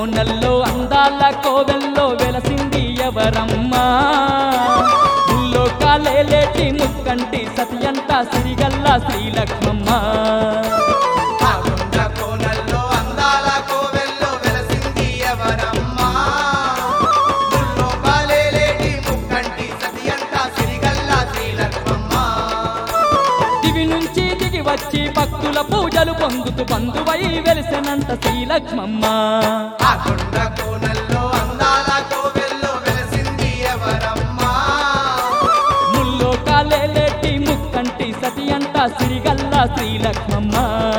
కోనల్లో అందాల కోవెల్లో వెలసింది ఎవరమ్మా ముల్లో కాలేలేటి ముక్కంటి సతియంట సిరిగల్ల శ్రీలక్ష్మమ్మ ఆ కొండ కోనల్లో అందాల కోవెల్లో వెలసింది ఎవరమ్మా ముల్లో బాలేలేటి ముక్కంటి సతియంట సిరిగల్ల శ్రీలక్ష్మమ్మ దివి నుంచి దిగి వచ్చి భక్తుల పూజలు పొందుతూ బంధువై వెలిసినంత శ్రీలక్ష్మమ్మ ఆ కొండ కోనల్లో అందాల కోవెల్లో వెలసింది ఎవరమ్మా ముల్లో కాలేలేటి ముక్కంటి సతియంట సిరిగల్ల శ్రీలక్ష్మమ్మ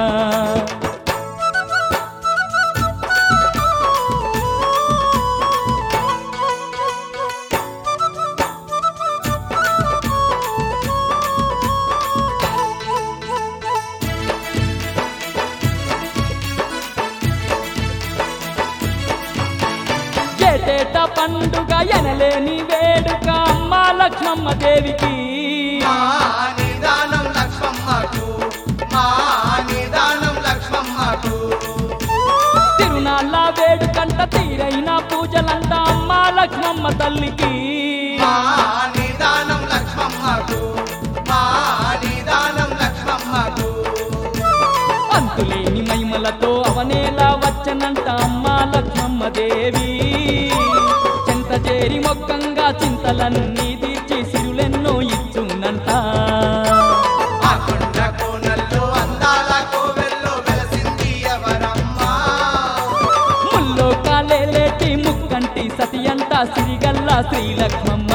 ఏటేట పండుగ ఎనలేని వేడుక అమ్మ లక్ష్మమ్మ దేవికి మా నిదానం లక్ష్మమ్మకు మా నిదానం లక్ష్మమ్మకు తిరునాళ్ళ వేడుకంట తీరైన పూజలంట అమ్మ లక్ష్మమ్మ తల్లికి మా నిదానం లక్ష్మమ్మకు మా నిదానం లక్ష్మమ్మకు అంతులేని మహిమలతో అవనేలా వచ్చనంట అమ్మ లక్ష్మమ్మ దేవి చెంత చేరి మొక్కంగా చింతలన్నీ తీర్చి సిరులెన్నో ఇచ్చునంట ఆ కొండ కోనల్లో అందాల కోవెల్లో వెలసింది ఎవరమ్మా ముల్లో కాలేలేటి ముక్కంటి సతియంట సిరిగల్ల శ్రీలక్ష్మమ్మ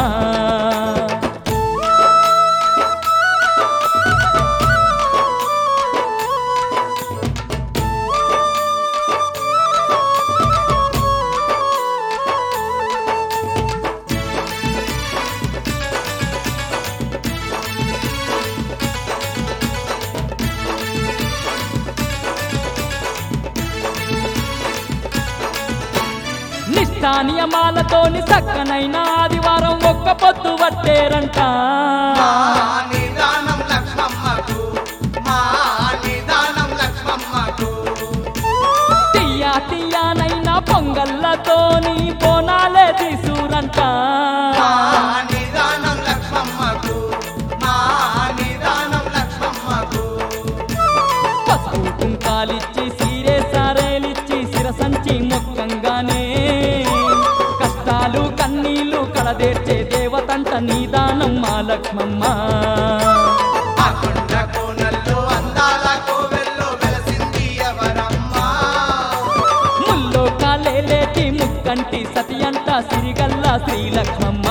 నిష్ఠా నియమాలతోని చక్కనైన ఆదివారం ఒక్క పొద్దు పట్టేరంట మా నిదానం లక్ష్మమ్మకు మా నిదానం లక్ష్మమ్మకు తీయా తీయానైన పొంగల్లతోని బోనాలే తీసురంట మా నిదానం లక్ష్మమ్మకు మా నిదానం లక్ష్మమ్మకు పసుపు కుంకాలిచ్చి సీరే సారేలిచ్చి శిరసంచి మొక్కంగానే కష్టాలు కన్నీళ్లు కడదేర్చే దేవతంట నీదానం మా లక్ష్మమ్మ ఆ కొండ కోనల్లో అందాల కోవెల్లో వెలసింది ఎవరమ్మా ముల్లో కాలేలేటి ముక్కంటి సతియంట సిరిగల్ల శ్రీలక్ష్మమ్మ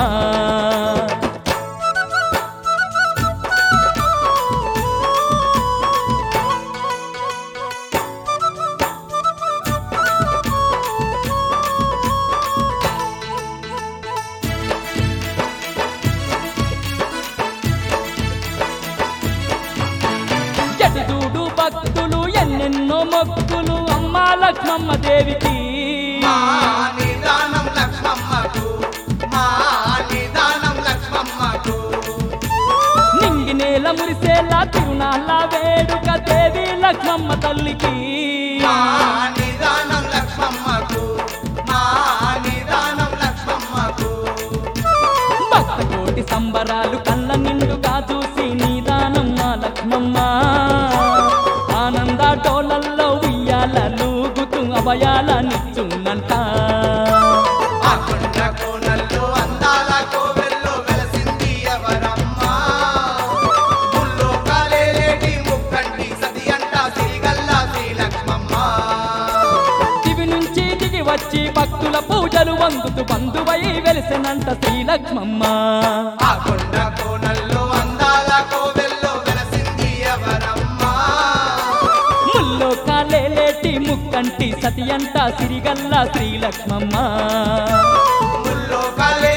జటి చూడు భక్తులు ఎన్నెన్నో మొక్కులు అమ్మ లక్ష్మమ్మ దేవికి మా నిదానం లక్ష్మమ్మకు మా నిదానం లక్ష్మమ్మకు నింగి నేల మురిసేలా తిరునాళ్ళ వేడుక దేవి లక్ష్మమ్మ తల్లికి మా నిదానం లక్ష్మమ్మకు మా నిదానం లక్ష్మమ్మకు భక్త కోటి సంబరాలు కళ్ళ నిండుగా చూసి నీదానం మా లక్ష్మమ్మ ఆనంద టోలల్లో ఉయ్యాల లూగుతూ అభయాల నిచ్చునంట ఆ కొండ కోనల్లో అందాల కోవెల్లో వెలసింది ఎవరమ్మా ముల్లో కాలేలేటి ముక్కంటి సతి అంట సిరిగల్ల శ్రీలక్ష్మమ్మ దివి నుంచి దిగి వచ్చి భక్తుల పూజలు వందుతూ బంధువై వెలిసినంట శ్రీలక్ష్మమ్మ ఆ కొండ కోనల్లో అందాల కోవెల్లో వెలసింది ఎవరమ్మా ముల్లో కాలేలేటి ముక్కంటి సతి అంట సిరిగల్ల శ్రీలక్ష్మమ్మ ముల్లో కాలే